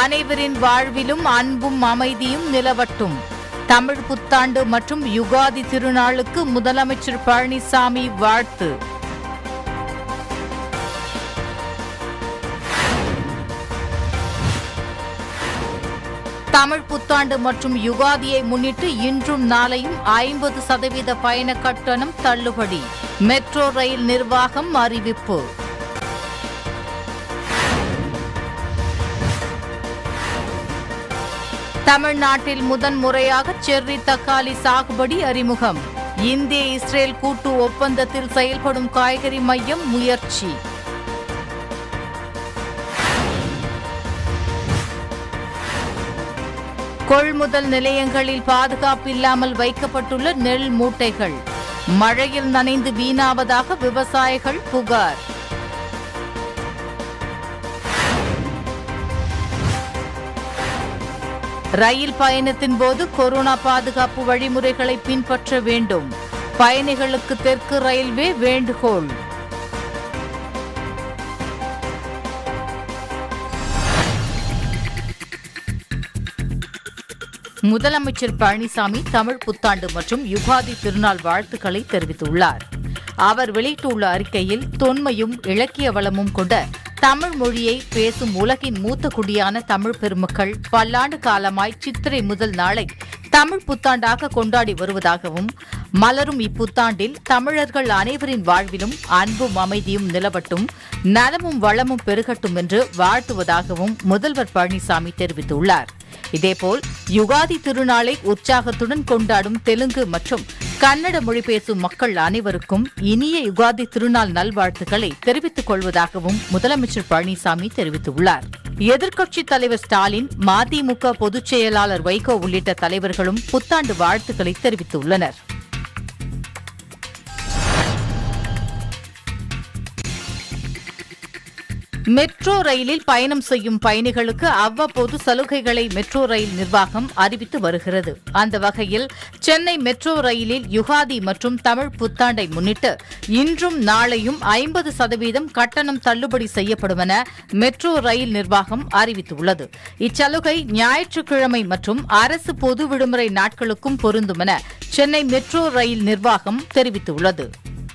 அனைவரின் வாழ்விலும் அன்பும் அமைதியும் நிலவட்டும் தமிழ் புத்தாண்டு மற்றும் யுகாதி திருநாளுக்கு முதலமைச்சர் பழனிசாமி வாழ்த்து தமிழ் புத்தாண்டு மற்றும் யுகாதியை முன்னிட்டு இன்றும் நாளையும் ஐம்பது சதவீத பயண கட்டணம் தள்ளுபடி மெட்ரோ ரயில் நிர்வாகம் அறிவிப்பு தமிழ்நாட்டில் முதன் முறையாக செர்ரி தக்காளி சாகுபடி அறிமுகம் இந்திய இஸ்ரேல் கூட்டு ஒப்பந்தத்தில் செயல்படும் காய்கறி மையம் முயற்சி கொள்முதல் நிலையங்களில் பாதுகாப்பு இல்லாமல் வைக்கப்பட்டுள்ள நெல் மூட்டைகள் மழையில் நனைந்து வீணாவதாக விவசாயிகள் புகார் ரயில் பயணத்தின் போது கொரோனா பாதுகாப்பு வழிமுறைகளை பின்பற்ற வேண்டும் பயணிகளுக்கு தெற்கு ரயில்வே வேண்டுகோள் முதலமைச்சர் பழனிசாமி தமிழ் புத்தாண்டு மற்றும் யுகாதி திருநாள் வாழ்த்துக்களை தெரிவித்துள்ளார் அவர் வெளியிட்டுள்ள அறிக்கையில் தொன்மையும் இலக்கிய வளமும் கொண்ட தமிழ் மொழியை பேசும் உலகின் மூத்த குடியான தமிழ் பெருமக்கள் பல்லாண்டு காலமாய் சித்திரை முதல் நாளை தமிழ் புத்தாண்டாக கொண்டாடி வருவதாகவும் மலரும் இப்புத்தாண்டில் தமிழர்கள் அனைவரின் வாழ்விலும் அன்பும் அமைதியும் நிலவட்டும் நலமும் வளமும் பெருகட்டும் என்று வாழ்த்துவதாகவும் முதல்வர் பழனிசாமி தெரிவித்துள்ளார் இதேபோல் யுகாதி திருநாளை உற்சாகத்துடன் கொண்டாடும் தெலுங்கு மற்றும் கன்னட மொழி பேசும் மக்கள் அனைவருக்கும் இனிய யுகாதி திருநாள் நல்வாழ்த்துக்களை தெரிவித்துக் கொள்வதாகவும் முதலமைச்சர் பழனிசாமி தெரிவித்துள்ளார் எதிர்க்கட்சித் தலைவர் ஸ்டாலின் மதிமுக பொதுச் செயலாளர் வைகோ உள்ளிட்ட தலைவர்களும் புத்தாண்டு வாழ்த்துக்களை தெரிவித்துள்ளனர் மெட்ரோ ரயிலில் பயணம் செய்யும் பயணிகளுக்கு அவ்வப்போது சலுகைகளை மெட்ரோ ரயில் நிர்வாகம் அறிவித்து வருகிறது அந்த வகையில் சென்னை மெட்ரோ ரயிலில் யுகாதி மற்றும் தமிழ் புத்தாண்டை முன்னிட்டு இன்றும் நாளையும் ஐம்பது சதவீதம் கட்டணம் தள்ளுபடி செய்யப்படும் என மெட்ரோ ரயில் நிர்வாகம் அறிவித்துள்ளது இச்சலுகை ஞாயிற்றுக்கிழமை மற்றும் அரசு பொது விடுமுறை நாட்களுக்கும் பொருந்தும் என சென்னை மெட்ரோ ரயில் நிர்வாகம் தெரிவித்துள்ளது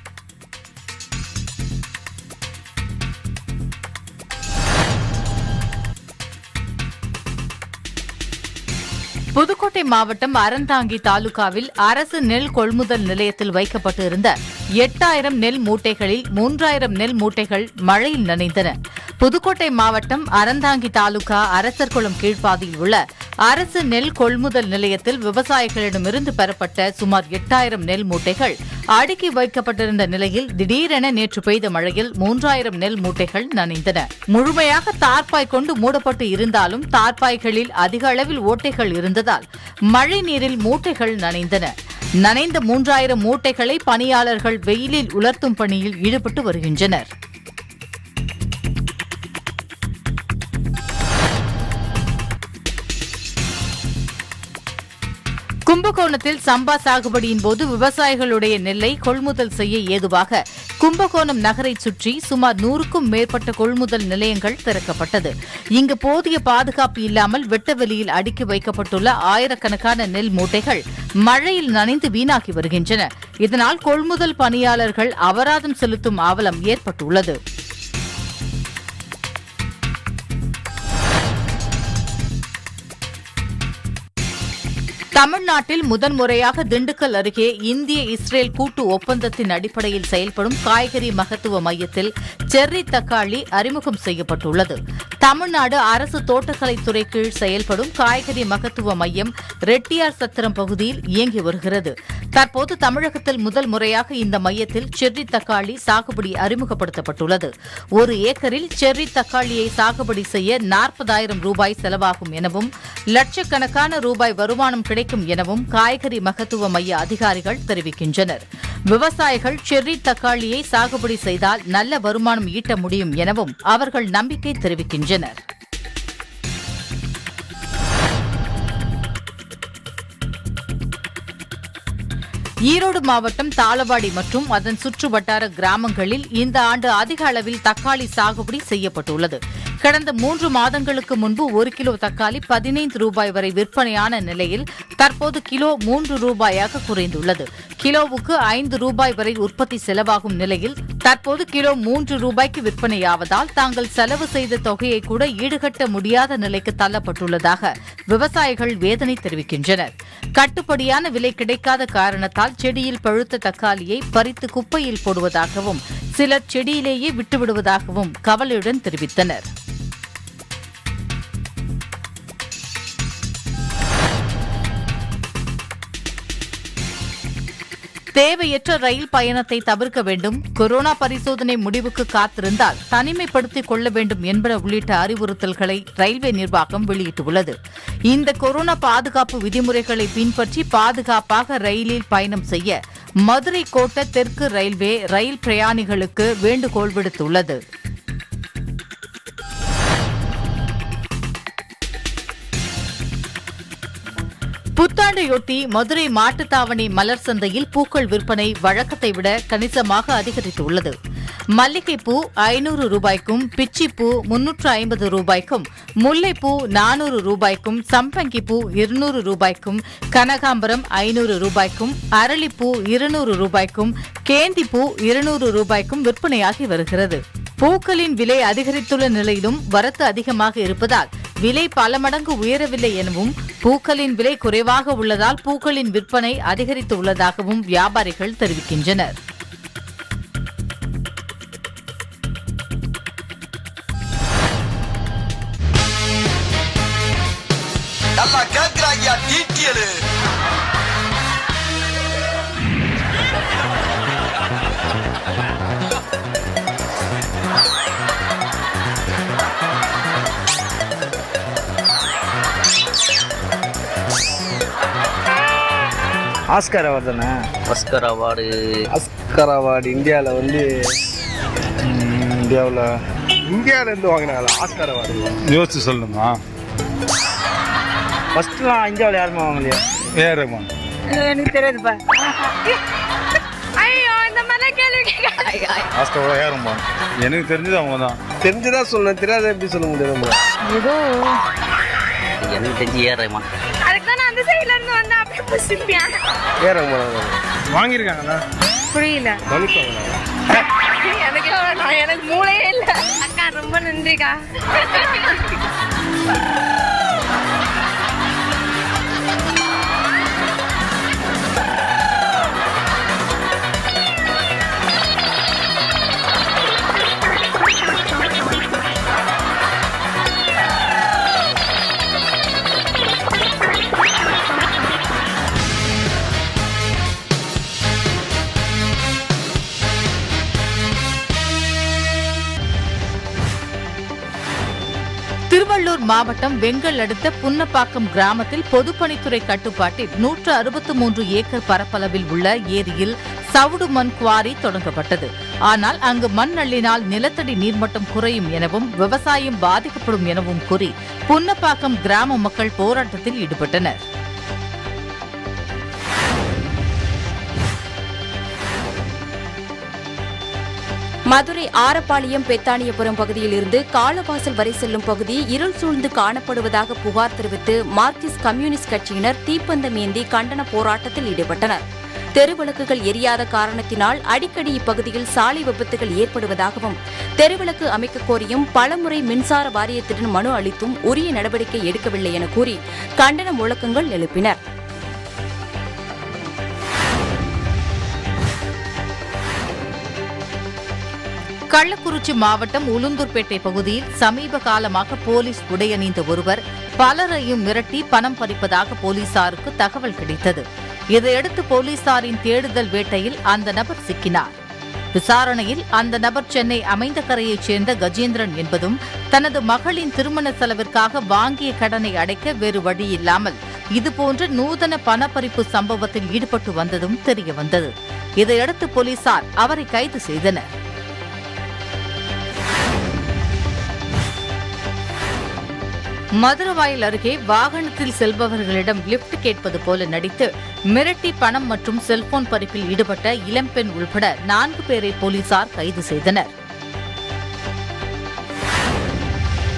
புதுக்கோட்டை மாவட்டம் அறந்தாங்கி தாலுகாவில் அரசு நெல் கொள்முதல் நிலையத்தில் வைக்கப்பட்டு இருந்த எட்டாயிரம் நெல் மூட்டைகளில் மூன்றாயிரம் நெல் மூட்டைகள் மழையில் நனைந்தன புதுக்கோட்டை மாவட்டம் அறந்தாங்கி தாலுகா அரசர்குளம் கீழ்ப்பாதியில் உள்ள அரசு நெல் கொள்முதல் நிலையத்தில் விவசாயிகளிடமிருந்து பெறப்பட்ட சுமார் எட்டாயிரம் நெல் மூட்டைகள் அடுக்கி வைக்கப்பட்டிருந்த நிலையில் திடீரென நேற்று பெய்த மழையில் மூன்றாயிரம் நெல் மூட்டைகள் நனைந்தன முழுமையாக தார்பாய் கொண்டு மூடப்பட்டு இருந்தாலும் தார்பாய்களில் அதிக அளவில் ஓட்டைகள் இருந்ததால் மழை நீரில் மூட்டைகள் நனைந்தன நனைந்த மூன்றாயிரம் மூட்டைகளை பணியாளர்கள் வெயிலில் உலர்த்தும் பணியில் ஈடுபட்டு வருகின்றனர் கும்பகோணத்தில் சம்பா சாகுபடியின் போது விவசாயிகளுடைய நெல்லை கொள்முதல் செய்ய ஏதுவாக கும்பகோணம் நகரை சுற்றி சுமார் நூறுக்கும் மேற்பட்ட கொள்முதல் நிலையங்கள் திறக்கப்பட்டது இங்கு போதிய பாதுகாப்பு இல்லாமல் வெட்டவெளியில் அடுக்கி வைக்கப்பட்டுள்ள ஆயிரக்கணக்கான நெல் மூட்டைகள் மழையில் நனைந்து வீணாகி வருகின்றன இதனால் கொள்முதல் பணியாளர்கள் அபராதம் செலுத்தும் அவலம் ஏற்பட்டுள்ளது தமிழ்நாட்டில் முதன்முறையாக திண்டுக்கல் அருகே இந்திய இஸ்ரேல் கூட்டு ஒப்பந்தத்தின் அடிப்படையில் செயல்படும் காய்கறி மகத்துவ மையத்தில் செர்ரி தக்காளி அறிமுகம் செய்யப்பட்டுள்ளது தமிழ்நாடு அரசு தோட்டக்கலைத்துறை கீழ் செயல்படும் காய்கறி மகத்துவ மையம் ரெட்டியார் சத்திரம் பகுதியில் இயங்கி வருகிறது தற்போது தமிழகத்தில் முதல் முறையாக இந்த மையத்தில் செர்ரி தக்காளி சாகுபடி அறிமுகப்படுத்தப்பட்டுள்ளது ஒரு ஏக்கரில் செர்ரி தக்காளியை சாகுபடி செய்ய நாற்பதாயிரம் ரூபாய் செலவாகும் எனவும் லட்சக்கணக்கான ரூபாய் வருமானம் கிடைக்கும் எனவும் காய்கறி மகத்துவ மைய அதிகாரிகள் தெரிவிக்கின்றனர் விவசாயிகள் செர்ரி தக்காளியை சாகுபடி செய்தால் நல்ல வருமானம் ஈட்ட முடியும் எனவும் அவர்கள் நம்பிக்கை தெரிவிக்கின்றனர் ஈரோடு மாவட்டம் தாளவாடி மற்றும் அதன் சுற்று வட்டார கிராமங்களில் இந்த ஆண்டு அதிக அளவில் தக்காளி சாகுபடி செய்யப்பட்டுள்ளது கடந்த மூன்று மாதங்களுக்கு முன்பு ஒரு கிலோ தக்காளி பதினைந்து ரூபாய் வரை விற்பனையான நிலையில் தற்போது கிலோ மூன்று ரூபாயாக குறைந்துள்ளது கிலோவுக்கு ஐந்து ரூபாய் வரை உற்பத்தி செலவாகும் நிலையில் தற்போது கிலோ மூன்று ரூபாய்க்கு விற்பனையாவதால் தாங்கள் செலவு செய்த தொகையை கூட ஈடுகட்ட முடியாத நிலைக்கு தள்ளப்பட்டுள்ளதாக விவசாயிகள் வேதனை தெரிவிக்கின்றனர் கட்டுப்படியான விலை கிடைக்காத காரணத்தால் செடியில் பழுத்த தக்காளியை பறித்து குப்பையில் போடுவதாகவும் சிலர் செடியிலேயே விட்டுவிடுவதாகவும் கவலையுடன் தெரிவித்தனர் தேவையற்ற ரயில் பயணத்தை தவிர்க்க வேண்டும் கொரோனா பரிசோதனை முடிவுக்கு காத்திருந்தால் தனிமைப்படுத்திக் கொள்ள வேண்டும் என்பன உள்ளிட்ட அறிவுறுத்தல்களை ரயில்வே நிர்வாகம் வெளியிட்டுள்ளது இந்த கொரோனா பாதுகாப்பு விதிமுறைகளை பின்பற்றி பாதுகாப்பாக ரயிலில் பயணம் செய்ய மதுரை கோட்ட தெற்கு ரயில்வே ரயில் பிரயாணிகளுக்கு வேண்டுகோள் விடுத்துள்ளது புத்தாண்டையொட்டி மதுரை மாட்டுத்தாவணி மலர் சந்தையில் பூக்கள் விற்பனை வழக்கத்தை விட கணிசமாக அதிகரித்துள்ளது மல்லிகைப்பூ ஐநூறு ரூபாய்க்கும் பிச்சிப்பூ முன்னூற்று ஐம்பது ரூபாய்க்கும் முல்லைப்பூ நானூறு ரூபாய்க்கும் சம்பங்கிப்பூ இருநூறு ரூபாய்க்கும் கனகாம்பரம் ஐநூறு ரூபாய்க்கும் அரளிப்பூ இருநூறு ரூபாய்க்கும் கேந்திப்பூ இருநூறு ரூபாய்க்கும் விற்பனையாகி வருகிறது பூக்களின் விலை அதிகரித்துள்ள நிலையிலும் வரத்து அதிகமாக இருப்பதால் விலை பல மடங்கு உயரவில்லை எனவும் பூக்களின் விலை குறைவாக உள்ளதால் பூக்களின் விற்பனை அதிகரித்து உள்ளதாகவும் வியாபாரிகள் தெரிவிக்கின்றனர் நல்லா கேட்கிறாங்க டீட்டியலு ஆஸ்கார் அவார்டு தானே ஆஸ்கர் அவார்டு ஆஸ்கார் அவார்டு இந்தியாவில் வந்து இந்தியாவில் இந்தியாவிலேருந்து வாங்கினாங்களா ஆஸ்கார் அவார்டு யோசிச்சு சொல்லுமா ஃபஸ்ட்டுலாம் இந்தியாவில் யாருமே வாங்கலையா ஏஆர் ரஹ்மான் எனக்கு தெரியாதுப்பா ஐயோ இந்த மாதிரி கேள்வி கேட்க ஆஸ்கர் ஏஆர் ரஹ்மான் எனக்கு தெரிஞ்சது அவங்க தான் தெரிஞ்சுதான் சொல்லணும் தெரியாத எப்படி சொல்ல முடியும் நம்ம எனக்கு தெரிஞ்சு ஏஆர் ரஹ்மான் அதுக்கு தான் நான் அந்த சைடுல இருந்து வந்தேன் அப்படியே புசிப்பியான் ஏன் ரஹ்மான் வாங்கியிருக்காங்களா புரியல தனுஷ் வாங்கினாங்க எனக்கு எவ்வளவு- எனக்கு மூளையே இல்ல அக்கா ரொம்ப நன்றிக்கா திருவள்ளூர் மாவட்டம் வெங்கல் அடுத்த புன்னப்பாக்கம் கிராமத்தில் பொதுப்பணித்துறை கட்டுப்பாட்டில் நூற்று அறுபத்து மூன்று ஏக்கர் பரப்பளவில் உள்ள ஏரியில் சவுடு மண் குவாரி தொடங்கப்பட்டது ஆனால் அங்கு மண் அள்ளினால் நிலத்தடி நீர்மட்டம் குறையும் எனவும் விவசாயம் பாதிக்கப்படும் எனவும் கூறி புன்னப்பாக்கம் கிராம மக்கள் போராட்டத்தில் ஈடுபட்டனர் மதுரை ஆரப்பாளையம் பெத்தானியபுரம் பகுதியில் இருந்து காலவாசல் வரை செல்லும் பகுதி இருள் சூழ்ந்து காணப்படுவதாக புகார் தெரிவித்து மார்க்சிஸ்ட் கம்யூனிஸ்ட் கட்சியினர் தீப்பந்தம் ஏந்தி கண்டன போராட்டத்தில் ஈடுபட்டனர் தெருவிளக்குகள் எரியாத காரணத்தினால் அடிக்கடி இப்பகுதியில் சாலை விபத்துகள் ஏற்படுவதாகவும் தெருவிளக்கு அமைக்க கோரியும் பலமுறை மின்சார வாரியத்திடம் மனு அளித்தும் உரிய நடவடிக்கை எடுக்கவில்லை என கூறி கண்டன முழக்கங்கள் எழுப்பினர் கள்ளக்குறிச்சி மாவட்டம் உளுந்தூர்பேட்டை பகுதியில் சமீப காலமாக போலீஸ் உடையணிந்த ஒருவர் பலரையும் மிரட்டி பணம் பறிப்பதாக போலீசாருக்கு தகவல் கிடைத்தது இதையடுத்து போலீசாரின் தேடுதல் வேட்டையில் அந்த நபர் சிக்கினார் விசாரணையில் அந்த நபர் சென்னை அமைந்தகரையைச் சேர்ந்த கஜேந்திரன் என்பதும் தனது மகளின் திருமண செலவிற்காக வாங்கிய கடனை அடைக்க வேறு வழியில்லாமல் இதுபோன்ற நூதன பணப்பறிப்பு சம்பவத்தில் ஈடுபட்டு வந்ததும் தெரியவந்தது இதையடுத்து போலீசார் அவரை கைது செய்தனர் மதுரவாயல் அருகே வாகனத்தில் செல்பவர்களிடம் லிப்ட் கேட்பது போல நடித்து மிரட்டி பணம் மற்றும் செல்போன் பறிப்பில் ஈடுபட்ட இளம்பெண் உள்பட நான்கு பேரை போலீசார் கைது செய்தனர்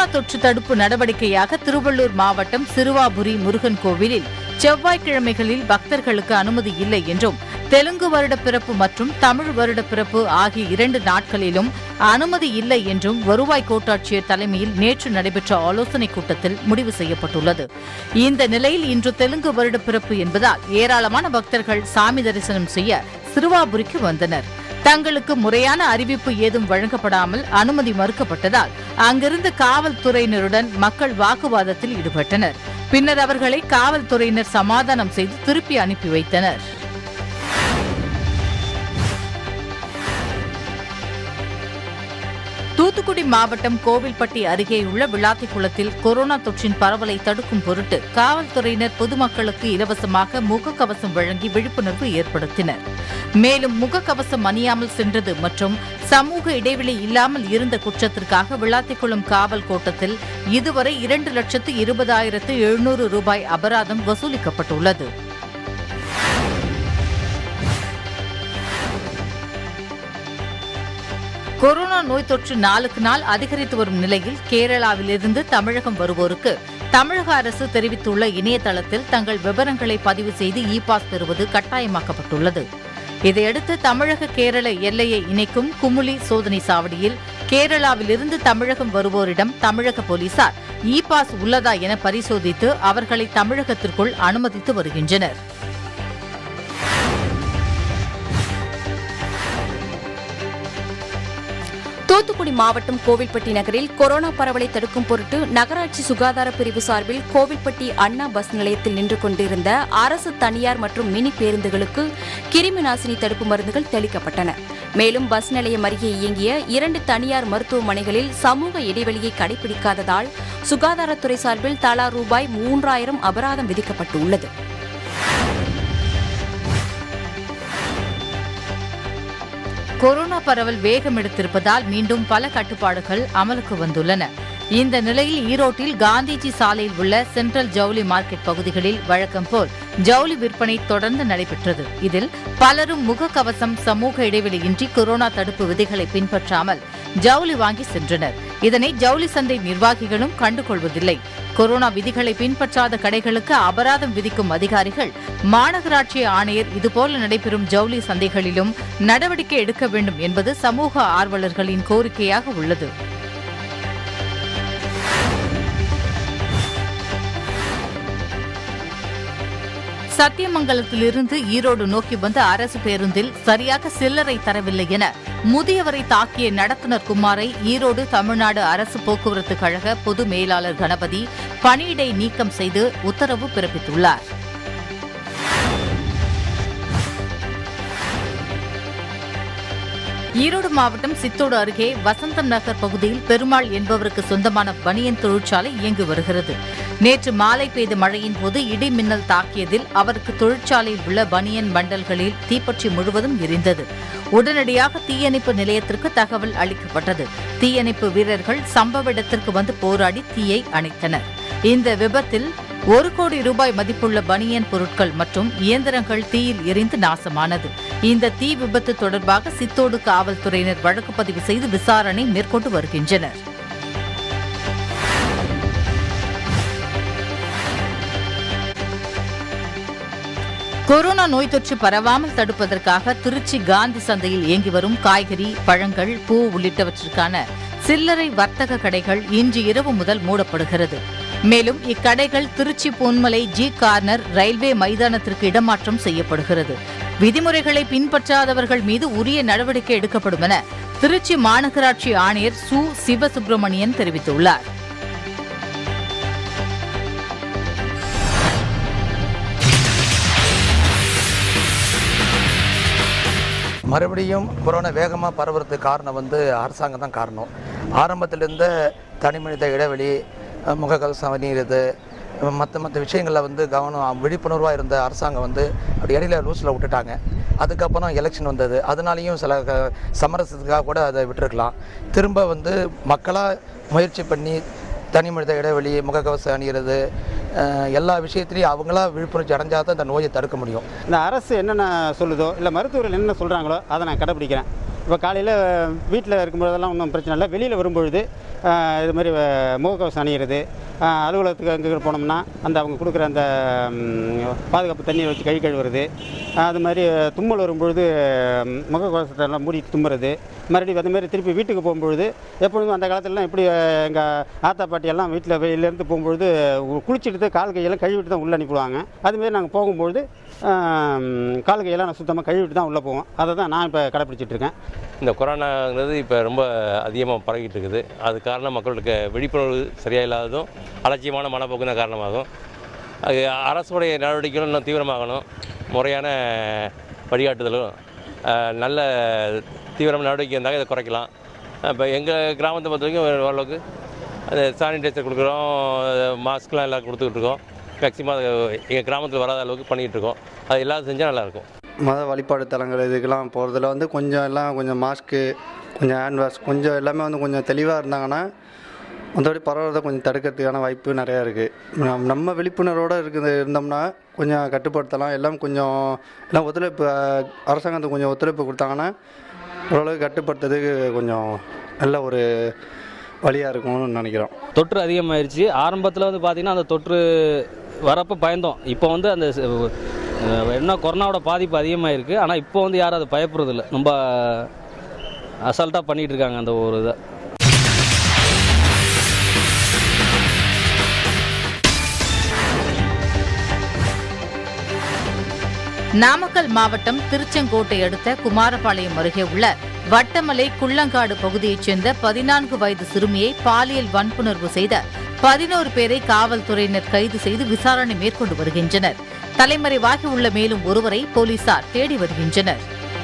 தொற்று தடுப்பு நடவடிக்கையாக திருவள்ளூர் மாவட்டம் சிறுவாபுரி முருகன் கோவிலில் செவ்வாய்க்கிழமைகளில் பக்தர்களுக்கு அனுமதி இல்லை என்றும் தெலுங்கு வருட பிறப்பு மற்றும் தமிழ் வருட பிறப்பு ஆகிய இரண்டு நாட்களிலும் அனுமதி இல்லை என்றும் வருவாய் கோட்டாட்சியர் தலைமையில் நேற்று நடைபெற்ற ஆலோசனைக் கூட்டத்தில் முடிவு செய்யப்பட்டுள்ளது இந்த நிலையில் இன்று தெலுங்கு வருட பிறப்பு என்பதால் ஏராளமான பக்தர்கள் சாமி தரிசனம் செய்ய சிறுவாபுரிக்கு வந்தனர் தங்களுக்கு முறையான அறிவிப்பு ஏதும் வழங்கப்படாமல் அனுமதி மறுக்கப்பட்டதால் அங்கிருந்த காவல்துறையினருடன் மக்கள் வாக்குவாதத்தில் ஈடுபட்டனர் பின்னர் அவர்களை காவல்துறையினர் சமாதானம் செய்து திருப்பி அனுப்பி வைத்தனர் தூத்துக்குடி மாவட்டம் கோவில்பட்டி அருகேயுள்ள விளாத்திக்குளத்தில் கொரோனா தொற்றின் பரவலை தடுக்கும் பொருட்டு காவல்துறையினர் பொதுமக்களுக்கு இலவசமாக முகக்கவசம் வழங்கி விழிப்புணர்வு ஏற்படுத்தினர் மேலும் முகக்கவசம் அணியாமல் சென்றது மற்றும் சமூக இடைவெளி இல்லாமல் இருந்த குற்றத்திற்காக விளாத்திக்குளம் காவல் கோட்டத்தில் இதுவரை இரண்டு லட்சத்து இருபதாயிரத்து எழுநூறு ரூபாய் அபராதம் வசூலிக்கப்பட்டுள்ளது கொரோனா நோய் தொற்று நாளுக்கு நாள் அதிகரித்து வரும் நிலையில் கேரளாவிலிருந்து தமிழகம் வருவோருக்கு தமிழக அரசு தெரிவித்துள்ள இணையதளத்தில் தங்கள் விவரங்களை பதிவு செய்து இ பாஸ் பெறுவது கட்டாயமாக்கப்பட்டுள்ளது இதையடுத்து தமிழக கேரள எல்லையை இணைக்கும் குமுளி சோதனை சாவடியில் கேரளாவிலிருந்து தமிழகம் வருவோரிடம் தமிழக போலீசார் இ பாஸ் உள்ளதா என பரிசோதித்து அவர்களை தமிழகத்திற்குள் அனுமதித்து வருகின்றனர் தூத்துக்குடி மாவட்டம் கோவில்பட்டி நகரில் கொரோனா பரவலை தடுக்கும் பொருட்டு நகராட்சி சுகாதார பிரிவு சார்பில் கோவில்பட்டி அண்ணா பஸ் நிலையத்தில் நின்று கொண்டிருந்த அரசு தனியார் மற்றும் மினி பேருந்துகளுக்கு கிருமி நாசினி தடுப்பு மருந்துகள் தெளிக்கப்பட்டன மேலும் பஸ் நிலையம் அருகே இயங்கிய இரண்டு தனியார் மருத்துவமனைகளில் சமூக இடைவெளியை கடைபிடிக்காததால் சுகாதாரத்துறை சார்பில் தலா ரூபாய் மூன்றாயிரம் அபராதம் விதிக்கப்பட்டுள்ளது கொரோனா பரவல் வேகம் எடுத்திருப்பதால் மீண்டும் பல கட்டுப்பாடுகள் அமலுக்கு வந்துள்ளன இந்த நிலையில் ஈரோட்டில் காந்திஜி சாலையில் உள்ள சென்ட்ரல் ஜவுளி மார்க்கெட் பகுதிகளில் வழக்கம் போல் ஜவுளி விற்பனை தொடர்ந்து நடைபெற்றது இதில் பலரும் முகக்கவசம் சமூக இடைவெளியின்றி கொரோனா தடுப்பு விதிகளை பின்பற்றாமல் ஜவுளி வாங்கி சென்றனர் இதனை ஜவுளி சந்தை நிர்வாகிகளும் கண்டுகொள்வதில்லை கொரோனா விதிகளை பின்பற்றாத கடைகளுக்கு அபராதம் விதிக்கும் அதிகாரிகள் மாநகராட்சி ஆணையர் இதுபோல நடைபெறும் ஜவுளி சந்தைகளிலும் நடவடிக்கை எடுக்க வேண்டும் என்பது சமூக ஆர்வலர்களின் கோரிக்கையாக உள்ளது சத்தியமங்கலத்திலிருந்து ஈரோடு நோக்கி வந்த அரசு பேருந்தில் சரியாக சில்லறை தரவில்லை என முதியவரை தாக்கிய நடத்துனர் குமாரை ஈரோடு தமிழ்நாடு அரசு போக்குவரத்து கழக பொது மேலாளர் கணபதி பணியிடை நீக்கம் செய்து உத்தரவு பிறப்பித்துள்ளார் ஈரோடு மாவட்டம் சித்தோடு அருகே வசந்தம் நகர் பகுதியில் பெருமாள் என்பவருக்கு சொந்தமான பனியன் தொழிற்சாலை இயங்கி வருகிறது நேற்று மாலை பெய்த மழையின் போது இடி மின்னல் தாக்கியதில் அவருக்கு தொழிற்சாலையில் உள்ள பனியன் மண்டல்களில் தீப்பற்றி முழுவதும் எரிந்தது உடனடியாக தீயணைப்பு நிலையத்திற்கு தகவல் அளிக்கப்பட்டது தீயணைப்பு வீரர்கள் சம்பவ இடத்திற்கு வந்து போராடி தீயை அணைத்தனர் இந்த விபத்தில் ஒரு கோடி ரூபாய் மதிப்புள்ள பனியன் பொருட்கள் மற்றும் இயந்திரங்கள் தீயில் எரிந்து நாசமானது இந்த தீ விபத்து தொடர்பாக சித்தோடு காவல்துறையினர் வழக்கு பதிவு செய்து விசாரணை மேற்கொண்டு வருகின்றனர் கொரோனா நோய் தொற்று பரவாமல் தடுப்பதற்காக திருச்சி காந்தி சந்தையில் இயங்கி வரும் காய்கறி பழங்கள் பூ உள்ளிட்டவற்றிற்கான சில்லறை வர்த்தக கடைகள் இன்று இரவு முதல் மூடப்படுகிறது மேலும் இக்கடைகள் Tiruchi Ponmalai G corner railway மைதானத்திற்கு இடமாற்றம் செய்யப்படுகிறது விதிமுறைகளை பின்பற்றாதவர்கள் மீது உரிய நடவடிக்கை எடுக்கப்படும் என திருச்சி மாநகராட்சி ஆணையர் சு சிவசுப்பிரமணியன் தெரிவித்துள்ளார் மறுபடியும் கொரோனா வேகமாக பரவுறதுக்கு காரணம் வந்து அரசாங்கம் தான் காரணம் ஆரம்பத்திலிருந்து தனி மனித இடைவெளி அஹ், முகக்கவசம் அணிகிறது மற்ற மற்ற விஷயங்களில் வந்து கவனம் விழிப்புணர்வாக இருந்த அரசாங்கம் வந்து அப்படி இடையில லூஸில் விட்டுட்டாங்க அதுக்கப்புறம் எலெக்ஷன் வந்தது அதனாலையும் சில க- சமரசத்துக்காக கூட அதை விட்டுருக்கலாம் திரும்ப வந்து மக்களாக முயற்சி பண்ணி தனி மனித இடைவெளி முகக்கவசம் அணிகிறது அஹ், எல்லா விஷயத்துலையும் அவங்களா விழிப்புணர்ச்சி அடைஞ்சால் தான் இந்த நோயை தடுக்க முடியும் இந்த அரசு என்னென்ன சொல்லுதோ இல்லை மருத்துவர்கள் என்னென்ன சொல்கிறாங்களோ அதை நான் கடைப்பிடிக்கிறேன் இப்போ காலையில் வீட்டில் இருக்கும்போதெல்லாம் ஒன்றும் பிரச்சனை இல்லை வெளியில் வரும்பொழுது ஆஹ் இது மாதிரி அஹ், முகக்கவசம் அணிகிறது ஆஹ், அலுவலகத்துக்கு அங்கே போனோம்னா அந்த அவங்க கொடுக்குற அந்த ம், பாதுகாப்பு தண்ணியை வச்சு கை கழுவுறது ஆஹ், அது மாதிரி தும்மல் வரும்பொழுது ம், முகக்கவசத்தை எல்லாம் மூடிட்டு தும்முறது மறுபடியும் அதே மாதிரி திருப்பி வீட்டுக்கு போகும்பொழுது எப்பொழுதும் அந்த காலத்துலலாம் எப்படி எங்கள் ஆத்தா பாட்டி எல்லாம் வீட்டில் வெளியிலேருந்து போகும்பொழுது உ- குளிச்சுட்டு கால் கையெல்லாம் கழுவிட்டு தான் உள்ளே அனுப்பிடுவாங்க அதுமாரி நாங்கள் போகும்பொழுது ஆம், கால் கையெல்லாம் நான் சுத்தமாக கழுவிட்டு தான் உள்ளே போவோம் அதை தான் நான் இப்போ கடைப்பிடிச்சிட்டு இருக்கேன் இந்த கொரோனாங்கிறது இப்போ ரொம்ப அதிகமாக பரவிட்டு இருக்குது அது காரணம் மக்களுக்கு விழிப்புணர்வு சரியாக இல்லாததும் அலட்சியமான மனப்போக்கு தான் காரணமாகும் அது அரசுடைய நடவடிக்கைகளும் இன்னும் தீவிரமாகணும் முறையான வழிகாட்டுதலும் அஹ், நல்ல தீவிரமான நடவடிக்கை இருந்தால் இதை குறைக்கலாம் இப்போ எங்கள் கிராமத்தை பொறுத்த வரைக்கும் ஓரளவுக்கு அந்த சானிடைசர் கொடுக்குறோம் மாஸ்க்லாம் எல்லாம் கொடுத்துக்கிட்டு இருக்கோம் மேக்ஸிமம் எங்கள் கிராமத்தில் வராத அளவுக்கு பண்ணிகிட்டு இருக்கோம் அது எல்லாரும் செஞ்சால் நல்லாயிருக்கும் மத வழிபாடு தலங்கள் இதுக்கெல்லாம் போகிறதுல வந்து கொஞ்சம் எல்லாம் கொஞ்சம் மாஸ்க்கு கொஞ்சம் ஹேண்ட் வாஷ் கொஞ்சம் எல்லாமே வந்து கொஞ்சம் தெளிவாக இருந்தாங்கன்னா மற்றபடி பரவாயில்ல கொஞ்சம் தடுக்கிறதுக்கான வாய்ப்பு நிறையா இருக்குது நம் நம்ம விழிப்புணர்வோடு இருக்குது இருந்தோம்னா கொஞ்சம் கட்டுப்படுத்தலாம் எல்லாம் கொஞ்சம் எல்லாம் ஒத்துழைப்பு அஹ், அரசாங்கத்துக்கு கொஞ்சம் ஒத்துழைப்பு கொடுத்தாங்கன்னா ஓரளவுக்கு கட்டுப்படுத்துறதுக்கு கொஞ்சம் நல்ல ஒரு வழியாக இருக்கும்னு நினைக்கிறோம் தொற்று அதிகமாயிருச்சு ஆரம்பத்தில் வந்து பார்த்திங்கன்னா அந்த தொற்று வரப்போ பயந்தோம் இப்போ வந்து அந்த ச- அஹ் என்ன கொரோனாவோட பாதிப்பு அதிகமாயிருக்கு ஆனால் இப்போ வந்து யாரும் அதை பயப்படுறதில்ல ரொம்ப அசால்ட்டாக பண்ணிகிட்டு இருக்காங்க அந்த ஒரு இதை நாமக்கல் மாவட்டம் திருச்செங்கோட்டை அடுத்த குமாரபாளையம் அருகே உள்ள வட்டமலை குள்ளங்காடு பகுதியைச் சேர்ந்த பதினான்கு வயது சிறுமியை பாலியல் வன்புணர்வு செய்த பதினோரு பேரை காவல்துறையினர் கைது செய்து விசாரணை மேற்கொண்டு வருகின்றனர் தலைமறைவாகி உள்ள மேலும் ஒருவரை போலீசார் தேடி வருகின்றனர்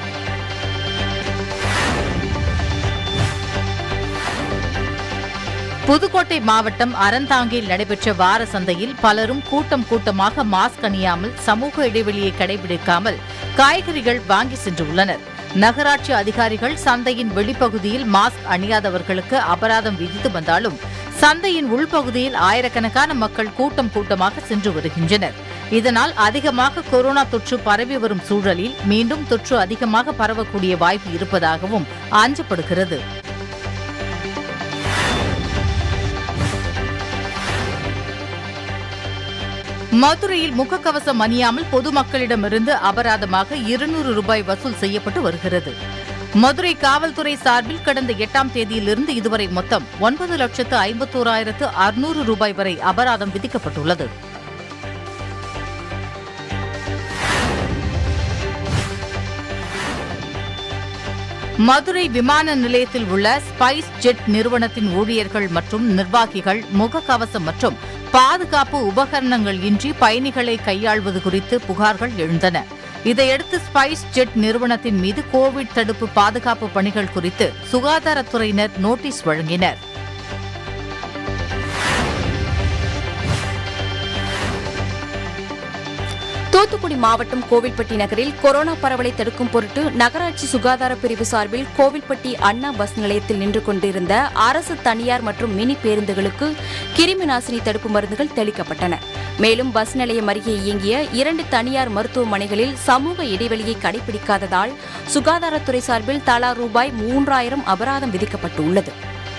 புதுக்கோட்டை மாவட்டம் அறந்தாங்கியில் நடைபெற்ற வார சந்தையில் பலரும் கூட்டம் கூட்டமாக மாஸ்க் அணியாமல் சமூக இடைவெளியை கடைபிடிக்காமல் காய்கறிகள் வாங்கி சென்றுள்ளனர் நகராட்சி அதிகாரிகள் சந்தையின் வெளிப்பகுதியில் மாஸ்க் அணியாதவர்களுக்கு அபராதம் விதித்து வந்தாலும் சந்தையின் உள்பகுதியில் ஆயிரக்கணக்கான மக்கள் கூட்டம் கூட்டமாக சென்று வருகின்றனர் இதனால் அதிகமாக கொரோனா தொற்று பரவி வரும் சூழலில் மீண்டும் தொற்று அதிகமாக பரவக்கூடிய வாய்ப்பு இருப்பதாகவும் அஞ்சப்படுகிறது மதுரையில் முகக்கவசம் அணியாமல் பொதுமக்களிடமிருந்து அபராதமாக இருநூறு ரூபாய் வசூல் செய்யப்பட்டு வருகிறது மதுரை காவல்துறை சார்பில் கடந்த எட்டாம் தேதியிலிருந்து இதுவரை மொத்தம் ஒன்பது லட்சத்து ஐம்பத்தோராயிரத்து அறுநூறு ரூபாய் வரை அபராதம் விதிக்கப்பட்டுள்ளது மதுரை விமான நிலையத்தில் உள்ள ஸ்பைஸ் ஜெட் நிறுவனத்தின் ஊழியர்கள் மற்றும் நிர்வாகிகள் முகக்கவசம் மற்றும் பாதுகாப்பு உபகரணங்கள் இன்றி பயணிகளை கையாள்வது குறித்து புகார்கள் எழுந்தன இதையடுத்து ஸ்பைஸ் ஜெட் நிறுவனத்தின் மீது கோவிட் தடுப்பு பாதுகாப்பு பணிகள் குறித்து சுகாதாரத்துறையினர் நோட்டீஸ் வழங்கினர் தூத்துக்குடி மாவட்டம் கோவில்பட்டி நகரில் கொரோனா பரவலை தடுக்கும் பொருட்டு நகராட்சி சுகாதார பிரிவு சார்பில் கோவில்பட்டி அண்ணா பஸ் நிலையத்தில் நின்று கொண்டிருந்த அரசு தனியார் மற்றும் மினி பேருந்துகளுக்கு கிருமி நாசினி தடுப்பு மருந்துகள் தெளிக்கப்பட்டன மேலும் பஸ் நிலையம் அருகே இயங்கிய இரண்டு தனியார் மருத்துவமனைகளில் சமூக இடைவெளியை கடைபிடிக்காததால் சுகாதாரத்துறை சார்பில் தலா ரூபாய் மூன்றாயிரம் அபராதம் விதிக்கப்பட்டுள்ளது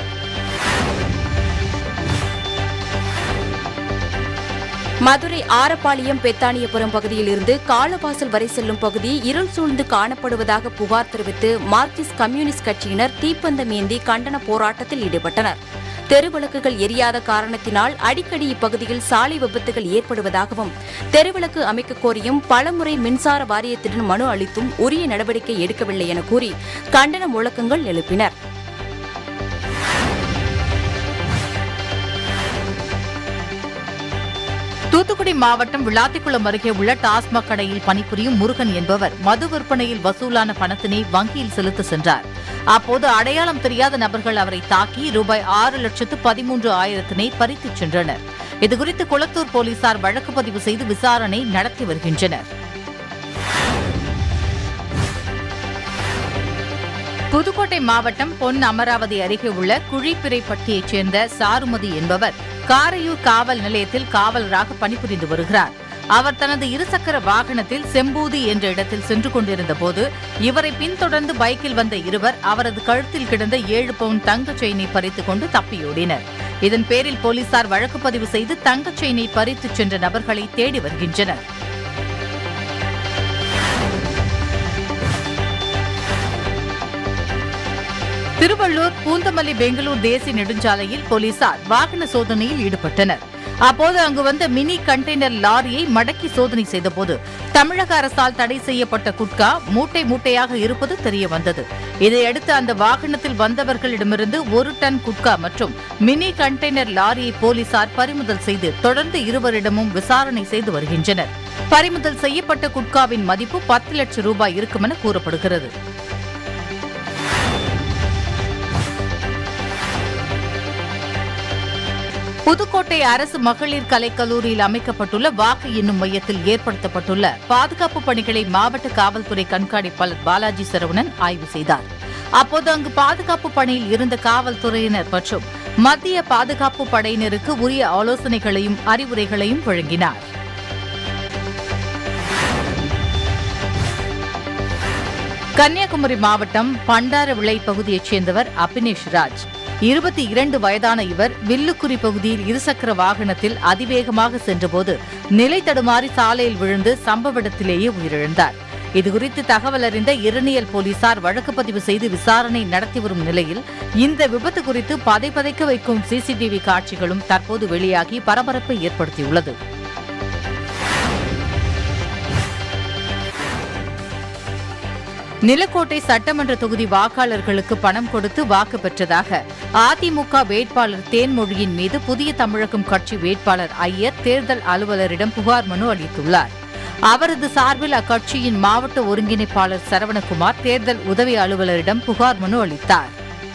மதுரை ஆரப்பாளையம் பெத்தானியபுரம் பகுதியில் இருந்து காலவாசல் வரை செல்லும் பகுதி இருள் சூழ்ந்து காணப்படுவதாக புகார் தெரிவித்து மார்க்சிஸ்ட் கம்யூனிஸ்ட் கட்சியினர் தீப்பந்தம் ஏந்தி கண்டன போராட்டத்தில் ஈடுபட்டனர் தெருவிளக்குகள் எரியாத காரணத்தினால் அடிக்கடி இப்பகுதியில் சாலை விபத்துகள் ஏற்படுவதாகவும் தெருவிளக்கு அமைக்க கோரியும் பலமுறை மின்சார வாரியத்திடம் மனு அளித்தும் உரிய நடவடிக்கை எடுக்கவில்லை என கூறி கண்டன முழக்கங்கள் எழுப்பினர் தூத்துக்குடி மாவட்டம் விளாத்திக்குளம் அருகே உள்ள டாஸ்மாக் கடையில் பணிபுரியும் முருகன் என்பவர் மது விற்பனையில் வசூலான பணத்தினை வங்கியில் செலுத்த சென்றார் அப்போது அடையாளம் தெரியாத நபர்கள் அவரை தாக்கி ரூபாய் ஆறு லட்சத்து பதிமூன்று ஆயிரத்தினை பறித்துச் சென்றனர் இதுகுறித்து குளத்தூர் போலீசார் வழக்கு பதிவு செய்து விசாரணை நடத்தி வருகின்றனர் புதுக்கோட்டை மாவட்டம் பொன் அமராவதி அருகே உள்ள குழிப்பிரைப்பட்டியைச் சேர்ந்த சாருமதி என்பவர் காரையூர் காவல் நிலையத்தில் காவலராக பணிபுரிந்து வருகிறார் அவர் தனது இருசக்கர வாகனத்தில் செம்பூதி என்ற இடத்தில் சென்று கொண்டிருந்த போது இவரை பின்தொடர்ந்து பைக்கில் வந்த இருவர் அவரது கழுத்தில் கிடந்த ஏழு பவுன் தங்கச் செயினை பறித்துக் கொண்டு தப்பியோடினர் இதன் பேரில் போலீசார் வழக்கு பதிவு செய்து தங்கச் செயினை பறித்துச் சென்ற நபர்களை தேடி வருகின்றனர் திருவள்ளூர் பூந்தமல்லி பெங்களூர் தேசிய நெடுஞ்சாலையில் போலீசார் வாகன சோதனையில் ஈடுபட்டனர் அப்போது அங்கு வந்த மினி கண்டெய்னர் லாரியை மடக்கி சோதனை செய்தபோது தமிழக அரசால் தடை செய்யப்பட்ட குட்கா மூட்டை மூட்டையாக இருப்பது தெரிய வந்தது இதையடுத்து அந்த வாகனத்தில் வந்தவர்களிடமிருந்து ஒரு டன் குட்கா மற்றும் மினி கண்டெய்னர் லாரியை போலீசார் பறிமுதல் செய்து தொடர்ந்து இருவரிடமும் விசாரணை செய்து வருகின்றனர் பறிமுதல் செய்யப்பட்ட குட்காவின் மதிப்பு பத்து லட்சம் ரூபாய் இருக்கும் என கூறப்படுகிறது புதுக்கோட்டை அரசு மகளிர் கலைக்கல்லூரியில் அமைக்கப்பட்டுள்ள வாக்கு எண்ணும் மையத்தில் ஏற்படுத்தப்பட்டுள்ள பாதுகாப்பு பணிகளை மாவட்ட காவல்துறை கண்காணிப்பாளர் பாலாஜி சரவணன் ஆய்வு செய்தார் அப்போது அங்கு பாதுகாப்பு பணியில் இருந்த காவல்துறையினர் மற்றும் மத்திய பாதுகாப்பு படையினருக்கு உரிய ஆலோசனைகளையும் அறிவுரைகளையும் வழங்கினார் கன்னியாகுமரி மாவட்டம் பண்டாரவிளை பகுதியைச் சேர்ந்தவர் அபினேஷ் ராஜ் இருபத்தி இரண்டு வயதான இவர் வில்லுக்குறி பகுதியில் இருசக்கர வாகனத்தில் அதிவேகமாக சென்றபோது நிலை தடுமாறி சாலையில் விழுந்து சம்பவ இடத்திலேயே உயிரிழந்தார் இதுகுறித்து தகவல் அறிந்த இருநியல் போலீசார் வழக்கு பதிவு செய்து விசாரணை நடத்தி வரும் நிலையில் இந்த விபத்து குறித்து பதைபதைக்க வைக்கும் சிசிடிவி காட்சிகளும் தற்போது வெளியாகி பரபரப்பை ஏற்படுத்தியுள்ளது நிலக்கோட்டை சட்டமன்ற தொகுதி வாக்காளர்களுக்கு பணம் கொடுத்து வாக்கு பெற்றதாக அதிமுக வேட்பாளர் தேன்மொழியின் மீது புதிய தமிழகம் கட்சி வேட்பாளர் ஐயர் தேர்தல் அலுவலரிடம் புகார் மனு அளித்துள்ளார் அவரது சார்பில் அக்கட்சியின் மாவட்ட ஒருங்கிணைப்பாளர் சரவணகுமார் தேர்தல் உதவி அலுவலரிடம் புகார் மனு அளித்தார்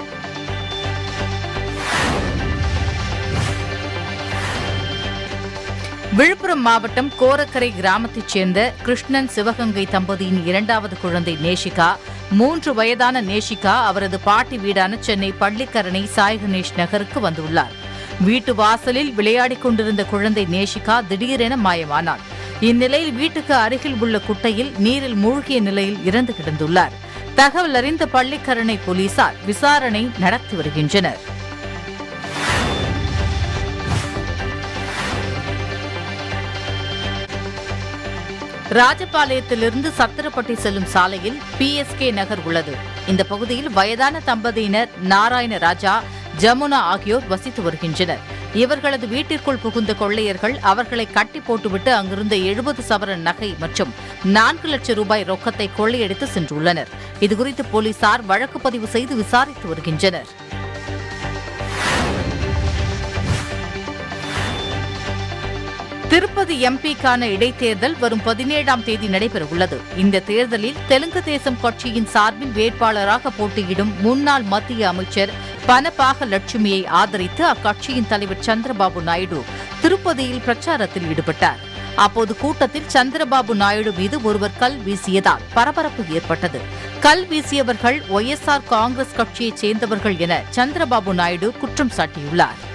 விழுப்புரம் மாவட்டம் கோரக்கரை கிராமத்தைச் சேர்ந்த கிருஷ்ணன் சிவகங்கை தம்பதியின் இரண்டாவது குழந்தை நேஷிகா மூன்று வயதான நேஷிகா அவரது பாட்டி வீடான சென்னை பள்ளிக்கரணை சாய் கணேஷ் நகருக்கு வந்துள்ளார் வீட்டு வாசலில் விளையாடிக் கொண்டிருந்த குழந்தை நேஷிகா திடீரென மாயமானார் இந்நிலையில் வீட்டுக்கு அருகில் உள்ள குட்டையில் நீரில் மூழ்கிய நிலையில் இறந்து கிடந்துள்ளார் தகவல் அறிந்த பள்ளிக்கரணை போலீசார் விசாரணை நடத்தி வருகின்றனர் ராஜபாளையத்திலிருந்து சத்திரப்பட்டி செல்லும் சாலையில் பிஎஸ்கே நகர் உள்ளது இந்த பகுதியில் வயதான தம்பதியினர் நாராயண ராஜா ஜமுனா ஆகியோர் வசித்து வருகின்றனர் இவர்களது வீட்டிற்குள் புகுந்த கொள்ளையர்கள் அவர்களை கட்டி போட்டுவிட்டு அங்கிருந்த எழுபது சவரன் நகை மற்றும் நான்கு லட்சம் ரூபாய் ரொக்கத்தை கொள்ளையடித்து சென்றுள்ளனர் இதுகுறித்து போலீசார் வழக்கு பதிவு செய்து விசாரித்து வருகின்றனர் திருப்பதி எம்பிக்கான இடைத்தேர்தல் வரும் பதினேழாம் தேதி நடைபெறவுள்ளது இந்த தேர்தலில் தெலுங்கு தேசம் கட்சியின் சார்பில் வேட்பாளராக போட்டியிடும் முன்னாள் மத்திய அமைச்சர் பனபாக லட்சுமியை ஆதரித்து அக்கட்சியின் தலைவர் சந்திரபாபு நாயுடு திருப்பதியில் பிரச்சாரத்தில் ஈடுபட்டார் அப்போது கூட்டத்தில் சந்திரபாபு நாயுடு மீது ஒருவர் கல் வீசியதால் பரபரப்பு ஏற்பட்டது கல் வீசியவர்கள் ஒய்எஸ்ஆர் காங்கிரஸ் கட்சியைச் சேர்ந்தவர்கள் என சந்திரபாபு நாயுடு குற்றம் சாட்டியுள்ளார்